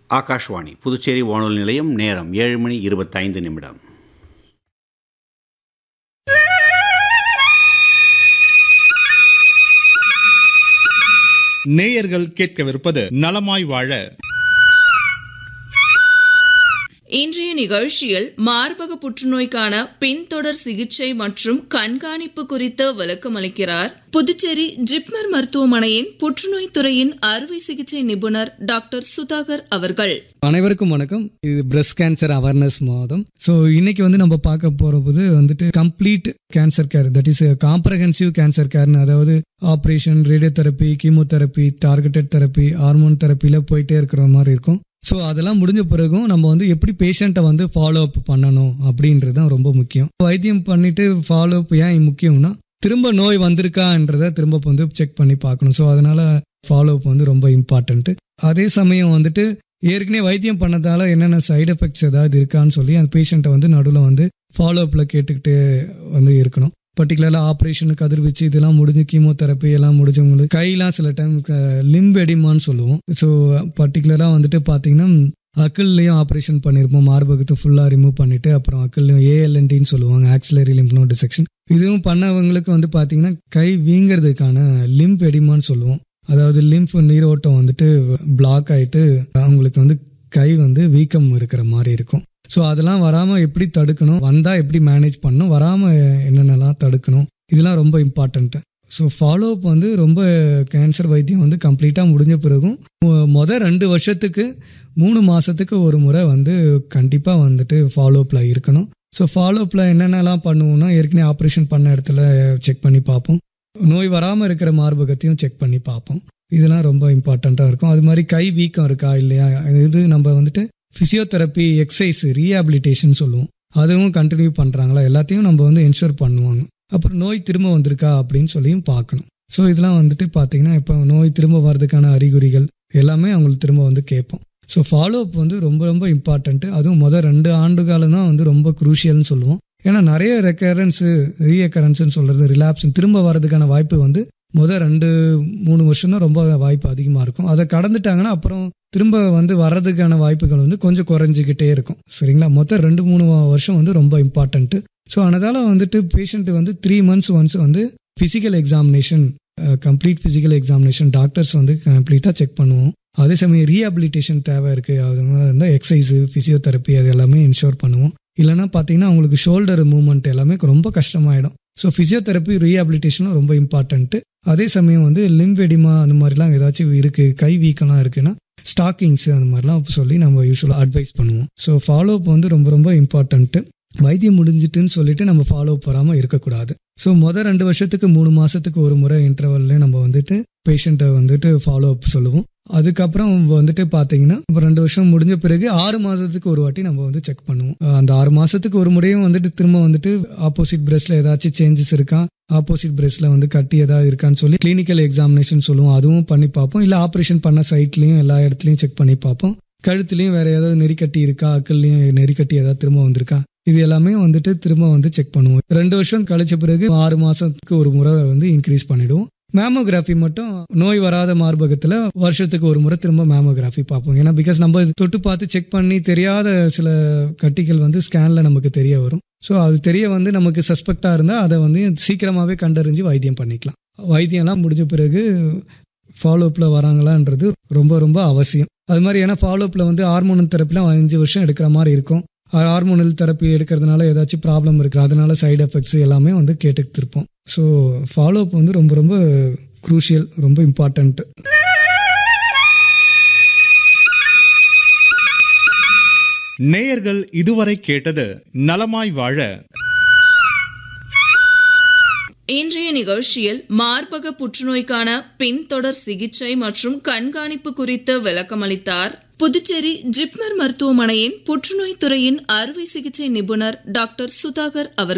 ஆகாஷ்வாணி புதுச்சேரி வானொலி நிலையம் நேரம் ஏழு மணி இருபத்தைந்து நிமிடம் நேயர்கள் கேட்கவிருப்பது நலமாய் வாழ இன்றைய நிகழ்ச்சியில் மார்பக புற்றுநோய்க்கான பின்தொடர் சிகிச்சை மற்றும் கண்காணிப்பு குறித்து விளக்கமளிக்கிறார் புதுச்சேரி ஜிப்மர் மருத்துவமனையின் புற்றுநோய் துறையின் அறுவை சிகிச்சை நிபுணர் டாக்டர் சுதாகர் அவர்கள் அனைவருக்கும் வணக்கம் இது பிரஸ்ட் கேன்சர் அவேர்னஸ் மாதம் ஸோ இன்னைக்கு வந்து நம்ம பார்க்க போறது வந்துட்டு complete cancer care that is comprehensive cancer கேர்னு அதாவது operation radiotherapy chemotherapy targeted therapy hormone தெரப்பியில் போயிட்டே இருக்கிற மாதிரி இருக்கும் ஸோ அதெல்லாம் முடிஞ்ச பிறகும் நம்ம வந்து எப்படி பேஷண்ட்டை வந்து ஃபாலோ அப் பண்ணணும் அப்படின்றது தான் ரொம்ப முக்கியம் வைத்தியம் பண்ணிட்டு ஃபாலோ அப் ஏன் முக்கியம்னா திரும்ப நோய் வந்திருக்கான்றத திரும்ப வந்து செக் பண்ணி பார்க்கணும் ஸோ அதனால ஃபாலோ அப் வந்து ரொம்ப இம்பார்ட்டன்ட் அதே சமயம் வந்துட்டு ஏற்கனவே வைத்தியம் பண்ணதால என்னென்ன சைடு எஃபெக்ட்ஸ் ஏதாவது இருக்கான்னு சொல்லி அந்த பேஷண்ட்டை வந்து நடுவில் வந்து ஃபாலோ அப்பில் கேட்டுக்கிட்டு வந்து இருக்கணும் பர்டிகுலராக ஆப்ரேஷனு கதிர்வீச்சு இதெல்லாம் முடிஞ்சு கீமோதெரப்பி எல்லாம் முடிஞ்சவங்களுக்கு கையெல்லாம் சில டைம் லிம்பு எடிமான்னு சொல்லுவோம் ஸோ பர்டிகுலராக வந்துட்டு பார்த்தீங்கன்னா அக்கல்லையும் ஆப்ரேஷன் பண்ணியிருப்போம் மார்பகத்தை ஃபுல்லாக ரிமூவ் பண்ணிட்டு அப்புறம் அக்கல்லையும் ஏஎல்என்டின்னு சொல்லுவாங்க ஆக்சிலரி லிம்ப் நோட் டிசெக்ஷன் இதுவும் பண்ணவங்களுக்கு வந்து பார்த்தீங்கன்னா கை வீங்கிறதுக்கான லிம்ப் எடிமான்னு சொல்லுவோம் அதாவது லிம்ப் நீரோட்டம் வந்துட்டு பிளாக் ஆயிட்டு அவங்களுக்கு வந்து கை வந்து வீக்கம் இருக்கிற மாதிரி இருக்கும் ஸோ அதெல்லாம் வராமல் எப்படி தடுக்கணும் வந்தால் எப்படி மேனேஜ் பண்ணணும் வராமல் என்னென்னலாம் தடுக்கணும் இதெல்லாம் ரொம்ப இம்பார்ட்டன்ட்டு ஸோ ஃபாலோ அப் வந்து ரொம்ப கேன்சர் வைத்தியம் வந்து கம்ப்ளீட்டாக முடிஞ்ச பிறகும் மொதல் ரெண்டு வருஷத்துக்கு மூணு மாதத்துக்கு ஒரு முறை வந்து கண்டிப்பாக வந்துட்டு ஃபாலோ அப்பில் இருக்கணும் ஸோ ஃபாலோ அப்பில் என்னென்னலாம் பண்ணுவோம்னா ஏற்கனவே ஆப்ரேஷன் பண்ண இடத்துல செக் பண்ணி பார்ப்போம் நோய் வராமல் இருக்கிற மார்பகத்தையும் செக் பண்ணி பார்ப்போம் இதெல்லாம் ரொம்ப இம்பார்ட்டண்ட்டாக இருக்கும் அது மாதிரி கை வீக்கம் இருக்கா இல்லையா இது நம்ம வந்துட்டு ஃபிசியோதெரப்பி எக்ஸசைஸ் ரீஹாபிலிட்டேஷன் சொல்லுவோம் அதுவும் கண்டினியூ பண்ணுறாங்களா எல்லாத்தையும் நம்ம வந்து என்ஷூர் பண்ணுவாங்க அப்புறம் நோய் திரும்ப வந்திருக்கா அப்படின்னு சொல்லியும் பார்க்கணும் ஸோ இதெல்லாம் வந்துட்டு பார்த்தீங்கன்னா இப்போ நோய் திரும்ப வர்றதுக்கான அறிகுறிகள் எல்லாமே அவங்களுக்கு திரும்ப வந்து கேட்போம் ஸோ ஃபாலோ அப் வந்து ரொம்ப ரொம்ப இம்பார்ட்டன்ட்டு அதுவும் முதல் ரெண்டு ஆண்டு காலம் தான் வந்து ரொம்ப குரூஷியல்னு சொல்லுவோம் ஏன்னா நிறைய ரெக்கரன்ஸு ரீஎக்கரன்ஸ்னு சொல்கிறது ரிலாப்ஸ் திரும்ப வர்றதுக்கான வாய்ப்பு வந்து முதல் ரெண்டு மூணு வருஷம் தான் ரொம்ப வாய்ப்பு அதிகமாக இருக்கும் அதை கடந்துட்டாங்கன்னா அப்புறம் திரும்ப வந்து வர்றதுக்கான வாய்ப்புகள் வந்து கொஞ்சம் குறைஞ்சிக்கிட்டே இருக்கும் சரிங்களா மொத்தம் ரெண்டு மூணு வருஷம் வந்து ரொம்ப இம்பார்ட்டன்ட்டு ஸோ அதனால வந்துட்டு பேஷண்ட் வந்து த்ரீ மந்த்ஸ் ஒன்ஸ் வந்து physical examination complete physical examination doctors வந்து கம்ப்ளீட்டாக செக் பண்ணுவோம் அதே சமயம் ரீஹாபிலிட்டேஷன் தேவை இருக்குது அது மாதிரி இருந்தால் எக்ஸசைஸு ஃபிசியோதெரப்பி அது எல்லாமே இன்ஷோர் பண்ணுவோம் இல்லைனா பார்த்தீங்கன்னா அவங்களுக்கு ஷோல்டர் மூவ்மெண்ட் எல்லாமே ரொம்ப கஷ்டமாயிடும் ஸோ ஃபிசியோதெரப்பி ரீஹாபிலிட்டேஷனும் ரொம்ப இம்பார்ட்டன்ட்டு அதே சமயம் வந்து லிம்பெடிமா அந்த மாதிரிலாம் ஏதாச்சும் இருக்குது கை வீக்கம்லாம் இருக்குன்னா ஸ்டாக்கிங்ஸ் அந்த மாதிரிலாம் சொல்லி நம்ம யூஸ்வலாக அட்வைஸ் பண்ணுவோம் ஸோ ஃபாலோ அப் வந்து ரொம்ப ரொம்ப இம்பார்ட்டன்ட்டு வைத்தியம் முடிஞ்சிட்டுன்னு சொல்லிட்டு நம்ம ஃபாலோ பண்ணாமல் இருக்கக்கூடாது ஸோ மொதல் ரெண்டு வருஷத்துக்கு மூணு மாசத்துக்கு ஒரு முறை இன்டர்வல்ல நம்ம வந்துட்டு பேஷண்ட்டை வந்துட்டு ஃபாலோ அப் சொல்லுவோம் அதுக்கப்புறம் வந்துட்டு பார்த்தீங்கன்னா இப்போ ரெண்டு வருஷம் முடிஞ்ச பிறகு ஆறு மாதத்துக்கு ஒரு வாட்டி நம்ம வந்து செக் பண்ணுவோம் அந்த ஆறு மாதத்துக்கு ஒரு முறையும் வந்துட்டு திரும்ப வந்துட்டு ஆப்போசிட் பிரஸ்ட்ல ஏதாச்சும் சேஞ்சஸ் இருக்கா ஆப்போசிட் பிரஸ்ட்ல வந்து கட்டி ஏதாவது இருக்கான்னு சொல்லி கிளினிக்கல் எக்ஸாமினேஷன் சொல்லுவோம் அதுவும் பண்ணி பார்ப்போம் இல்லை ஆப்ரேஷன் பண்ண சைட்லையும் எல்லா இடத்துலையும் செக் பண்ணி பார்ப்போம் கழுத்துலையும் வேற ஏதாவது நெறிக்கட்டி இருக்கா அக்கல்லையும் நெறிக்கட்டி ஏதாவது திரும்ப வந்திருக்கா இது எல்லாமே வந்துட்டு திரும்ப வந்து செக் பண்ணுவோம் ரெண்டு வருஷம் கழிச்ச பிறகு ஆறு மாசத்துக்கு ஒரு முறை வந்து இன்க்ரீஸ் பண்ணிடுவோம் மேமோகிராஃபி மட்டும் நோய் வராத மார்பகத்துல வருஷத்துக்கு ஒரு முறை திரும்ப மேமோகிராஃபி பார்ப்போம் ஏன்னா பிகாஸ் நம்ம தொட்டு பார்த்து செக் பண்ணி தெரியாத சில கட்டிகள் வந்து ஸ்கேன்ல நமக்கு தெரிய வரும் ஸோ அது தெரிய வந்து நமக்கு சஸ்பெக்டா இருந்தால் அதை வந்து சீக்கிரமாவே கண்டறிஞ்சு வைத்தியம் பண்ணிக்கலாம் வைத்தியம்லாம் முடிஞ்ச பிறகு ஃபாலோ அப்ல வராங்களான்றது ரொம்ப ரொம்ப அவசியம் அது மாதிரி ஏன்னா ஃபாலோ அப்ல வந்து ஹார்மோன் தெரப்பிலாம் அஞ்சு வருஷம் எடுக்கிற மாதிரி இருக்கும் ஹார்மோனல் தெரப்பி எடுக்கிறதுனால ஏதாச்சும் ப்ராப்ளம் இருக்குது அதனால சைடு எஃபெக்ட்ஸ் எல்லாமே வந்து கேட்டுட்டு இருப்போம் ஸோ ஃபாலோ அப் வந்து ரொம்ப ரொம்ப குரூஷியல் ரொம்ப இம்பார்ட்டன்ட் நேயர்கள் இதுவரை கேட்டது நலமாய் வாழ இன்றைய நிகழ்ச்சியில் மார்பக புற்றுநோய்க்கான பின்தொடர் சிகிச்சை மற்றும் கண்காணிப்பு குறித்து விளக்கமளித்தார் புதுச்சேரி ஜிப்மர் மருத்துவமனையின் புற்றுநோய் துறையின் அறுவை சிகிச்சை நிபுணர் டாக்டர் சுதாகர் அவர்கள்